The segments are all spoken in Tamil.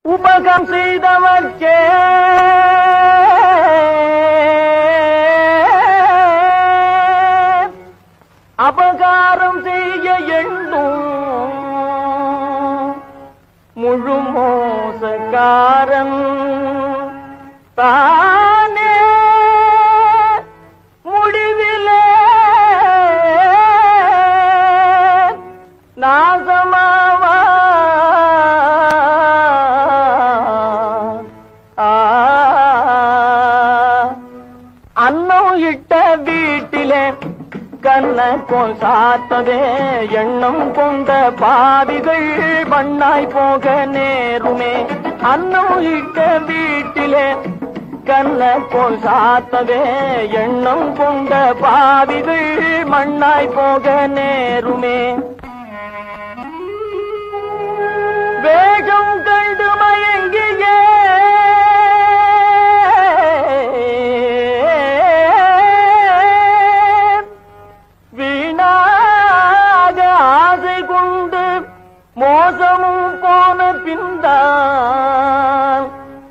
உபகம் செய்தவர்க்கே அபகாரம் செய்ய எண்ணும் முழு மோசக்காரன் தானே முடிவிலே நாசமாவா அன்னம் இட்ட வீட்டிலே கண்ண கோல் சாத்ததே எண்ணம் கொண்ட பாவிகள் பண்ணாய் போக நேருமே அன்னம் இட்ட வீட்டிலே கண்ண கோல் சாத்ததே எண்ணம் கொண்ட பாவிகள் மண்ணாய் போக நேருமே வேகம் கண்டு மயங்கியே வீணாக ஆசை கொண்டு மோசமும் போன பின்தான்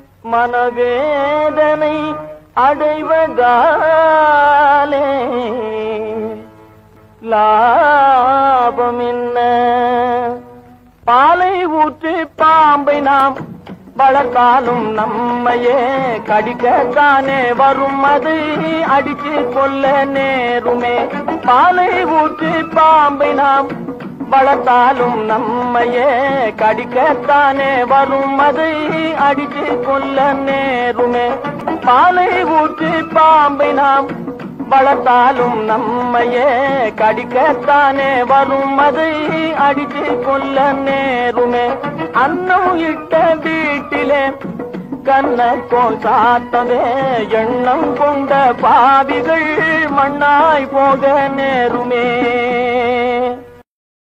மனவேதனை அடைவதாலே லாபம் என்ன பாலை ஊற்றி பாம்பை நாம் வளர்த்தாலும் நம்மையே கடிக்கத்தானே வரும் அது அடிச்சு கொல்ல நேருமே பாலை ஊற்றி பாம்பை நாம் வளர்த்தாலும் நம்மையே கடிக்கத்தானே வரும் அது அடிச்சு கொல்ல நேருமே பாலை ஊற்றி பாம்பை நாம் வளர்த்தாலும் நம்மையே கடிக்கத்தானே வரும் அதை அடித்து கொல்ல நேருமே அன்னம் இட்ட வீட்டிலே கண்ண கோல் சாத்ததே எண்ணம் கொண்ட பாவிகள் மண்ணாய் போக நேருமே